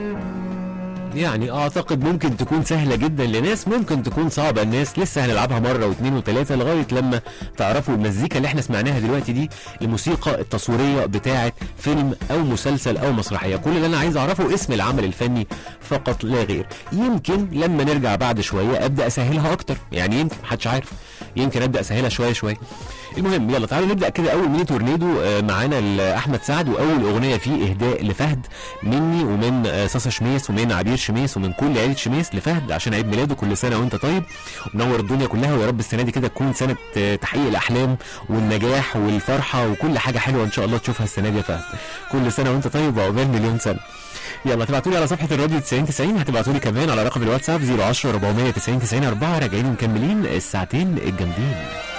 يعني اعتقد ممكن تكون سهله جدا لناس ممكن تكون صعبه الناس لسه هنلعبها مره واثنين وثلاثه لغايه لما تعرفوا المزيكا اللي احنا سمعناها دلوقتي دي الموسيقى التصويريه بتاعه فيلم او مسلسل او مسرحيه كل اللي انا عايز اعرفه اسم العمل الفني فقط لا غير يمكن لما نرجع بعد شويه ابدا اسهلها اكتر يعني يمكن محدش عارف يمكن ابدا اسهلها شويه شويه المهم يلا تعالوا نبدا كده اول ميني تورنيدو آه، معانا احمد سعد واول اغنيه فيه اهداء لفهد مني ومن آه، صاصا شميس ومن عبير شميس ومن كل عيله شميس لفهد عشان عيد ميلاده كل سنه وانت طيب ومنور الدنيا كلها ويا رب السنه دي كده تكون سنه آه، تحقيق الاحلام والنجاح والفرحه وكل حاجه حلوه ان شاء الله تشوفها السنه دي يا فهد كل سنه وانت طيب وعقبال مليون سنه يلا تبعتوا لي على صفحه الراديو 90 90 هتبعتوا لي كمان على رقم الواتساب 010 490 90 4 راجعين ومكملين الساعتين الجامدين